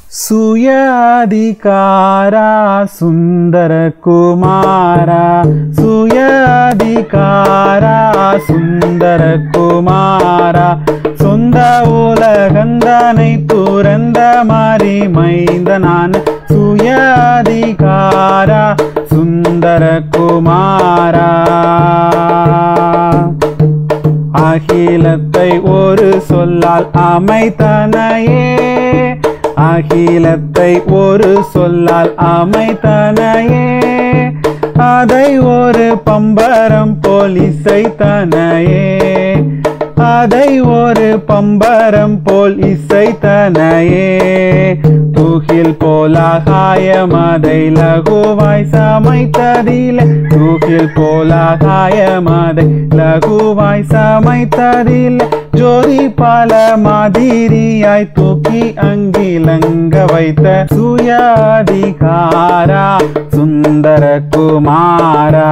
சுயாதிகாரா சுந்தர குமாரா சுயாதிகாரா சுந்தர குமாரா சொந்த உலகந்தனை துறந்த மாறி மைந்த நான் சுயாதிகாரா சுந்தர குமாரா அகிலத்தை ஒரு சொல்லால் அமைத்தனையே அகிலத்தை ஒரு சொல்லால் அமைத்தனையே அதை ஒரு பம்பரம் போல் இசைத்தனையே அதை ஒரு பம்பரம் போல் இசைத்தனையே தூகில் போலாகாயம் அதை லகுவாய் சமைத்ததில்லை தூகில் போலாகாயம் அதை லகுவாய் சமைத்ததில்லை ஜோதி பல மாதிரியாய் தூக்கி அங்கிலங்க வைத்த சுயாதிகாரா சுந்தர குமாரா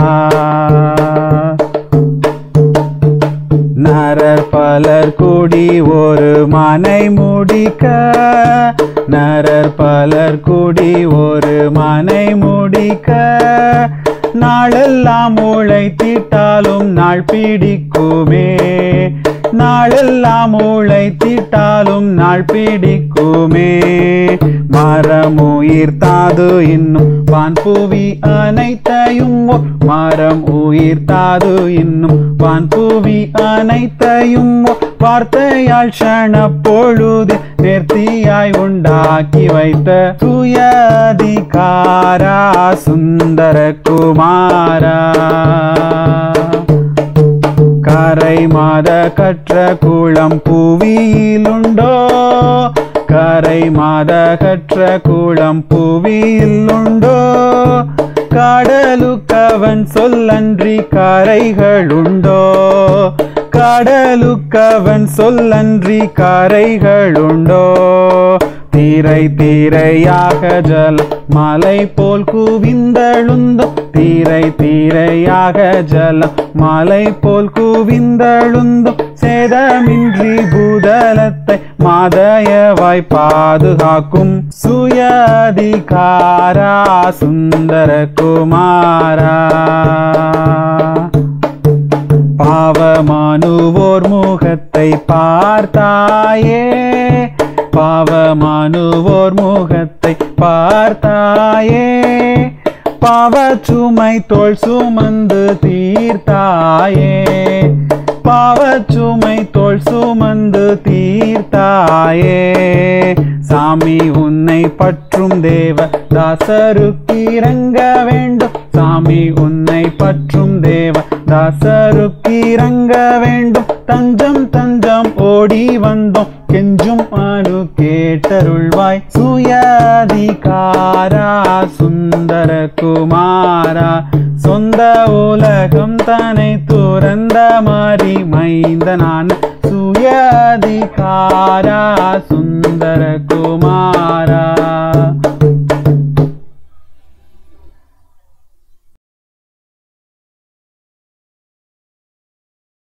நரர் பலர் கூடி ஒரு மனை முடிக்க நரர் பலர் கூடி ஒரு மனை முடிக்க நாளெல்லாம் உழைத்திட்டாலும் நாள் பிடிக்குமே நாளெல்லாம் உழைத்திட்டாலும் நாள் பிடிக்குமே மரம் உயிர் தாது இன்னும் வான்புவி அனைத்தையும் ஓ- மரம் உயிர் தாது இன்னும் வான்புவி அனைத்தையும் ஓ- வார்த்தையால் ஷண பொழுது நேர்த்தியாய் உண்டாக்கி வைத்த சுயதிகாரா சுந்தர குமாரா கரை மாத கற்ற குளம் புவியிலுண்டோ கரை மாத கற்ற குளம் புவியிலுண்டோ கடலுக்கவன் சொல்லன்றி கரைகளுண்டோ கடலுக்கவன் சொல்லன்றி கரைகளுண்டோ தீரை தீரையாக ஜல மலை போல் குவிந்தழுந்தும் தீரை தீரையாக ஜல மலை போல் குவிந்தழுந்தும் சேதமின்றி பூதலத்தை மாதயவாய் பாதுகாக்கும் சுயதிகாரா சுந்தர குமாரா பாவமானுவோர் முகத்தை பார்த்தாயே பாவமானுவோர் முகத்தை பார்த்தாயே பாவச்சுமை தோள் சுமந்து தீர்த்தாயே பாவச்சுமை தோள் சுமந்து தீர்த்தாயே சாமி உன்னை பற்றும் தேவ தாசருக்கு இறங்க வேண்டும் சாமி உன்னை பற்றும் தேவ தாசருக்கு இறங்க வேண்டும் தஞ்சம் தஞ்சம் ஓடி வந்தோம் கெஞ்சும் அணு கேட்டருள்வாய் சுயாதிகாரா சுந்தர குமாரா சொந்த உலகம் தன்னை துறந்த மாறி மைந்த நான் சுயாதிகாரா சுந்தர